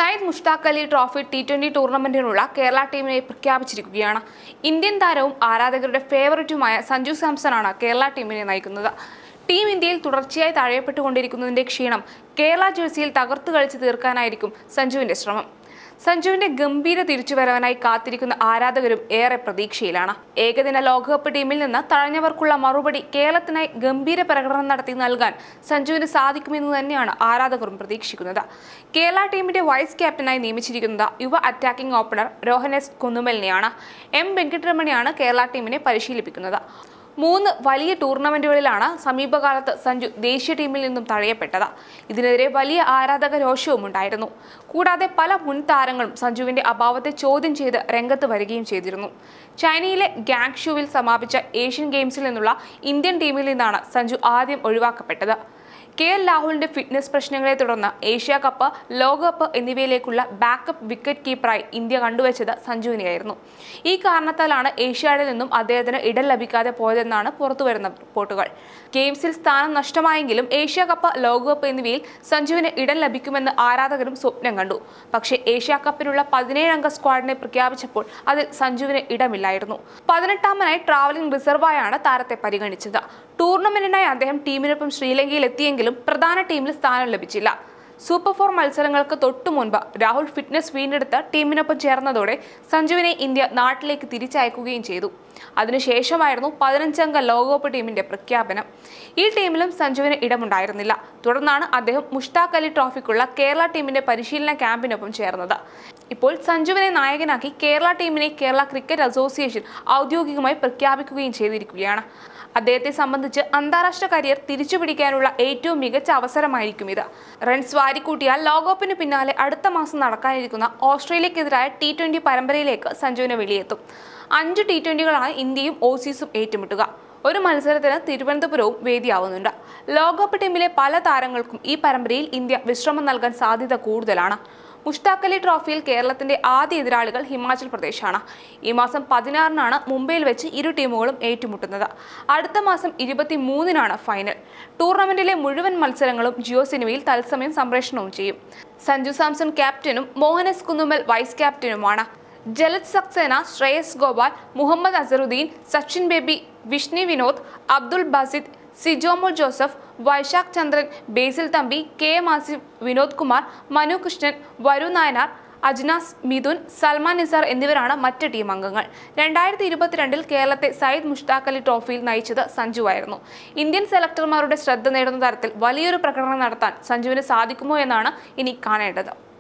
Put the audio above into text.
Sayyid Mushtaq Ali trophy T twenty ടൂർണമെന്റിനുള്ള കേരള ടീമിനെ പ്രഖ്യാപിച്ചിരിക്കുകയാണ് ഇന്ത്യൻ താരവും ആരാധകരുടെ ഫേവററ്റുമായ സഞ്ജു സാംസണാണ് കേരള ടീമിനെ നയിക്കുന്നത് ടീം ഇന്ത്യയിൽ തുടർച്ചയായി താഴെപ്പെട്ടുകൊണ്ടിരിക്കുന്നതിന്റെ ക്ഷീണം കേരള ജേഴ്സിയിൽ തകർത്തു കളിച്ച് തീർക്കാനായിരിക്കും സഞ്ജുവിന്റെ ശ്രമം സഞ്ജുവിന്റെ ഗംഭീര തിരിച്ചുവരവനായി കാത്തിരിക്കുന്ന ആരാധകരും ഏറെ പ്രതീക്ഷയിലാണ് ഏകദിന ലോകകപ്പ് ടീമിൽ നിന്ന് തഴഞ്ഞവർക്കുള്ള മറുപടി കേരളത്തിനായി ഗംഭീര പ്രകടനം നടത്തി നൽകാൻ സഞ്ജുവിന് സാധിക്കുമെന്ന് തന്നെയാണ് ആരാധകരും പ്രതീക്ഷിക്കുന്നത് കേരള ടീമിന്റെ വൈസ് ക്യാപ്റ്റനായി നിയമിച്ചിരിക്കുന്നത് യുവ അറ്റാക്കിംഗ് ഓപ്പണർ രോഹനെസ് കുന്നുമലിനെയാണ് എം വെങ്കിട്ടരമണിയാണ് കേരള ടീമിനെ പരിശീലിപ്പിക്കുന്നത് മൂന്ന് വലിയ ടൂർണമെന്റുകളിലാണ് സമീപകാലത്ത് സഞ്ജു ദേശീയ ടീമിൽ നിന്നും തഴയപ്പെട്ടത് ഇതിനെതിരെ വലിയ ആരാധക രോഷവും ഉണ്ടായിരുന്നു കൂടാതെ പല മുൻ താരങ്ങളും സഞ്ജുവിന്റെ അഭാവത്തെ ചോദ്യം ചെയ്ത് രംഗത്ത് വരികയും ചെയ്തിരുന്നു ചൈനയിലെ ഗാങ് ഷൂവിൽ സമാപിച്ച ഏഷ്യൻ ഗെയിംസിൽ നിന്നുള്ള ഇന്ത്യൻ ടീമിൽ നിന്നാണ് സഞ്ജു ആദ്യം ഒഴിവാക്കപ്പെട്ടത് കെ എൽ രാഹുലിന്റെ ഫിറ്റ്നസ് പ്രശ്നങ്ങളെ തുടർന്ന് ഏഷ്യ കപ്പ് ലോകകപ്പ് എന്നിവയിലേക്കുള്ള ബാക്കപ്പ് വിക്കറ്റ് കീപ്പറായി ഇന്ത്യ കണ്ടുവച്ചത് സഞ്ജുവിനെയായിരുന്നു ഈ കാരണത്താലാണ് ഏഷ്യാഡിൽ നിന്നും അദ്ദേഹത്തിന് ഇടം ലഭിക്കാതെ പോയതെന്നാണ് പുറത്തുവരുന്ന റിപ്പോർട്ടുകൾ ഗെയിംസിൽ സ്ഥാനം നഷ്ടമായെങ്കിലും ഏഷ്യ കപ്പ് ലോകകപ്പ് എന്നിവയിൽ സഞ്ജുവിന് ഇടം ലഭിക്കുമെന്ന് ആരാധകരും സ്വപ്നം കണ്ടു പക്ഷേ ഏഷ്യ കപ്പിനുള്ള പതിനേഴംഗ സ്ക്വാഡിനെ പ്രഖ്യാപിച്ചപ്പോൾ അതിൽ സഞ്ജുവിന് ഇടമില്ലായിരുന്നു പതിനെട്ടാമനായി ട്രാവലിംഗ് റിസർവായാണ് താരത്തെ പരിഗണിച്ചത് ടൂർണമെന്റിനായി അദ്ദേഹം ടീമിനൊപ്പം ശ്രീലങ്കയിൽ എത്തിയെങ്കിലും പ്രധാന ടീമിൽ സ്ഥാനം ലഭിച്ചില്ല സൂപ്പർ ഫോർ മത്സരങ്ങൾക്ക് തൊട്ടു മുൻപ് രാഹുൽ ഫിറ്റ്നസ് വീണ്ടെടുത്ത് ടീമിനൊപ്പം ചേർന്നതോടെ സഞ്ജുവിനെ ഇന്ത്യ നാട്ടിലേക്ക് തിരിച്ചയക്കുകയും ചെയ്തു അതിനുശേഷമായിരുന്നു പതിനഞ്ചംഗ ലോകകപ്പ് ടീമിന്റെ പ്രഖ്യാപനം ഈ ടീമിലും സഞ്ജുവിന് ഇടമുണ്ടായിരുന്നില്ല തുടർന്നാണ് അദ്ദേഹം മുഷ്താഖ് അലി ട്രോഫിക്കുള്ള കേരള ടീമിന്റെ പരിശീലന ക്യാമ്പിനൊപ്പം ചേർന്നത് ഇപ്പോൾ സഞ്ജുവിനെ നായകനാക്കി കേരള ടീമിനെ കേരള ക്രിക്കറ്റ് അസോസിയേഷൻ ഔദ്യോഗികമായി പ്രഖ്യാപിക്കുകയും ചെയ്തിരിക്കുകയാണ് അദ്ദേഹത്തെ സംബന്ധിച്ച് അന്താരാഷ്ട്ര കരിയർ തിരിച്ചുപിടിക്കാനുള്ള ഏറ്റവും മികച്ച അവസരമായിരിക്കും ഇത് റൺസ് വാരിക്കൂട്ടിയാൽ ലോകകപ്പിന് പിന്നാലെ അടുത്ത മാസം നടക്കാനിരിക്കുന്ന ഓസ്ട്രേലിയക്കെതിരായ ടി ട്വന്റി പരമ്പരയിലേക്ക് സഞ്ജുവിന് വെളിയെത്തും അഞ്ച് ടി ട്വന്റികളാണ് ഇന്ത്യയും ഓസീസും ഏറ്റുമുട്ടുക ഒരു മത്സരത്തിന് തിരുവനന്തപുരവും വേദിയാവുന്നുണ്ട് ലോകകപ്പ് ടീമിലെ പല താരങ്ങൾക്കും ഈ പരമ്പരയിൽ ഇന്ത്യ വിശ്രമം നൽകാൻ സാധ്യത കൂടുതലാണ് മുഷ്താഖ് അലി ട്രോഫിയിൽ കേരളത്തിന്റെ ആദ്യ എതിരാളികൾ ഹിമാചൽ പ്രദേശാണ് ഈ മാസം പതിനാറിനാണ് മുംബൈയിൽ വെച്ച് ഇരു ടീമുകളും ഏറ്റുമുട്ടുന്നത് അടുത്ത മാസം ഇരുപത്തി മൂന്നിനാണ് ഫൈനൽ ടൂർണമെന്റിലെ മുഴുവൻ മത്സരങ്ങളും ജിയോ സിനിമയിൽ തത്സമയം സംപ്രേഷണവും ചെയ്യും സഞ്ജു സാംസൺ ക്യാപ്റ്റനും മോഹനസ് കുന്നുമൽ വൈസ് ക്യാപ്റ്റനുമാണ് ജലത് സക്സേന ശ്രേയസ് ഗോപാൽ മുഹമ്മദ് അസറുദ്ദീൻ സച്ചിൻ ബേബി വിഷ്ണു വിനോദ് അബ്ദുൾ ബാസിദ് സിജോമോൾ ജോസഫ് വൈശാഖ് ചന്ദ്രൻ ബേസിൽ തമ്പി കെ എം ആസിഫ് വിനോദ് കുമാർ മനു കൃഷ്ണൻ വരു നായനാർ അജ്നാസ് മിഥുൻ സൽമാൻ നിസാർ എന്നിവരാണ് മറ്റ് ടീം അംഗങ്ങൾ രണ്ടായിരത്തി ഇരുപത്തിരണ്ടിൽ കേരളത്തെ സയ്യിദ് മുഷ്താഖ് അലി ട്രോഫിയിൽ നയിച്ചത് സഞ്ജുവായിരുന്നു ഇന്ത്യൻ സെലക്ടർമാരുടെ ശ്രദ്ധ നേടുന്ന തരത്തിൽ വലിയൊരു പ്രകടനം നടത്താൻ സഞ്ജുവിന് സാധിക്കുമോ എന്നാണ് ഇനി കാണേണ്ടത്